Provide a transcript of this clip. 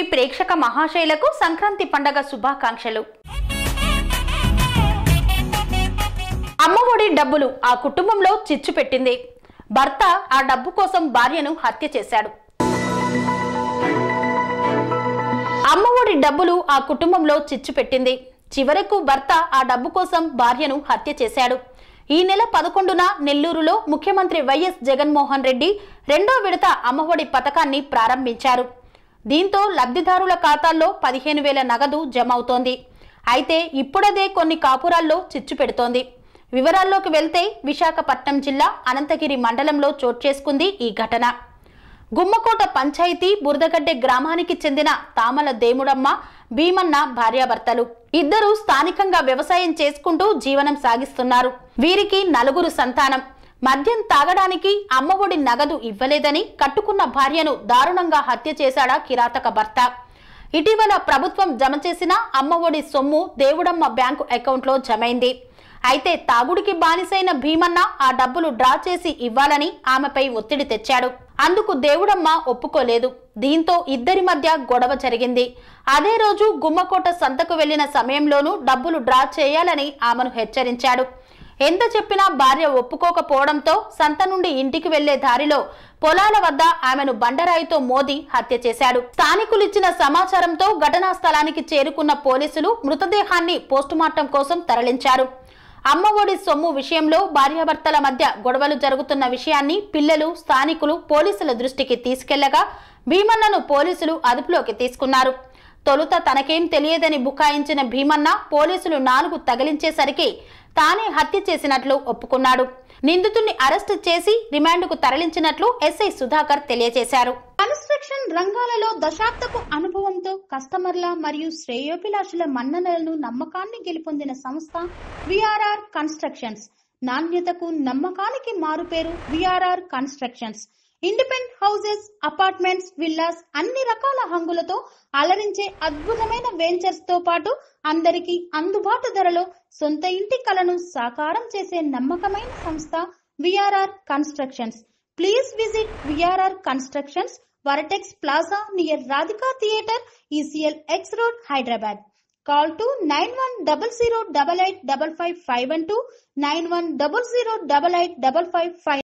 ప్రేక్షక మహాశైలకు సంక్రాంతి పండగ శుభాకాంక్షలు అమ్మఒడి డబ్బులు ఆ కుటుంబంలో చిచ్చు పెట్టింది భర్త ఆ డబ్బు కోసం భార్యను హత్య చేశాడు అమ్మఒడి డబ్బులు ఆ కుటుంబంలో చిచ్చు పెట్టింది చివరకు భర్త ఆ డబ్బు కోసం భార్యను హత్య చేశాడు ఈ నెల పదకొండున నెల్లూరులో ముఖ్యమంత్రి వైఎస్ జగన్మోహన్ రెడ్డి రెండో విడత అమ్మఒడి పథకాన్ని ప్రారంభించారు దీంతో లబ్ధిదారుల ఖాతాల్లో పదిహేను వేల నగదు జమ అవుతోంది అయితే ఇప్పుడదే కొన్ని కాపురాల్లో చిచ్చు పెడుతోంది వివరాల్లోకి వెళ్తే విశాఖపట్నం జిల్లా అనంతగిరి మండలంలో చోటు చేసుకుంది ఈ ఘటన గుమ్మకోట పంచాయతీ బురదగడ్డె గ్రామానికి చెందిన తామల దేముడమ్మ భీమన్న భార్యాభర్తలు ఇద్దరు స్థానికంగా వ్యవసాయం చేసుకుంటూ జీవనం సాగిస్తున్నారు వీరికి నలుగురు సంతానం మద్యం తాగడానికి అమ్మఒడి నగదు ఇవ్వలేదని కట్టుకున్న భార్యను దారుణంగా హత్య చేశాడా కిరాతక భర్త ఇటీవల ప్రభుత్వం జమ చేసిన అమ్మఒడి సొమ్ము దేవుడమ్మ బ్యాంకు అకౌంట్లో జమైంది అయితే తాగుడికి బానిసైన భీమన్న ఆ డబ్బులు డ్రా చేసి ఇవ్వాలని ఆమెపై ఒత్తిడి తెచ్చాడు అందుకు దేవుడమ్మ ఒప్పుకోలేదు దీంతో ఇద్దరి మధ్య గొడవ జరిగింది అదే రోజు గుమ్మకోట సంతకు వెళ్లిన సమయంలోనూ డబ్బులు డ్రా చేయాలని ఆమెను హెచ్చరించాడు ఎంత చెప్పినా భార్య ఒప్పుకోకపోవడంతో సంత నుండి ఇంటికి వెళ్లే దారిలో పొలాల వద్ద ఆమెను బండరాయితో మోది హత్య చేశాడు స్థానికులిచ్చిన సమాచారంతో ఘటనా స్థలానికి చేరుకున్న పోలీసులు మృతదేహాన్ని పోస్టుమార్టం కోసం తరలించారు అమ్మఒడి సొమ్ము విషయంలో భార్యాభర్తల మధ్య గొడవలు జరుగుతున్న విషయాన్ని పిల్లలు స్థానికులు పోలీసుల దృష్టికి తీసుకెళ్లగా భీమన్నను పోలీసులు అదుపులోకి తీసుకున్నారు తొలుత తనకేం తెలియదని బుకాయించిన భీమన్న పోలీసులు నాలుగు తగిలించేసరికి తానే హత్య చేసినట్లు ఒప్పుకున్నాడు నిందితుడిని అరెస్టు చేసి రిమాండ్కు తరలించినట్లు ఎస్ఐ సుధాకర్ తెలియజేశారు కన్స్ట్రక్షన్ రంగాలలో దశాబ్దపు అనుభవంతో కస్టమర్ల మరియు శ్రేయోభిలాషుల మన్ననలను నమ్మకాన్ని గెలుపొందిన సంస్థ విఆర్ఆర్ కన్స్ట్రక్షన్స్ నాణ్యతకు నమ్మకానికి మారుపేరు VRR constructions independent houses apartments villas అన్ని రకాల హంగులతో అలరించే అద్భుతమైన వెంచర్స్ తో పాటు అందరికీ అందుబాటు ధరలో సొంత ఇంటి కలను సాకారం చేసే నమ్మకమైన సంస్థ VRR constructions please visit VRR constructions Vertex plaza near Radhika theatre ECL X road Hyderabad call to nine one double zero double eight double five five one two nine one double zero double eight double five five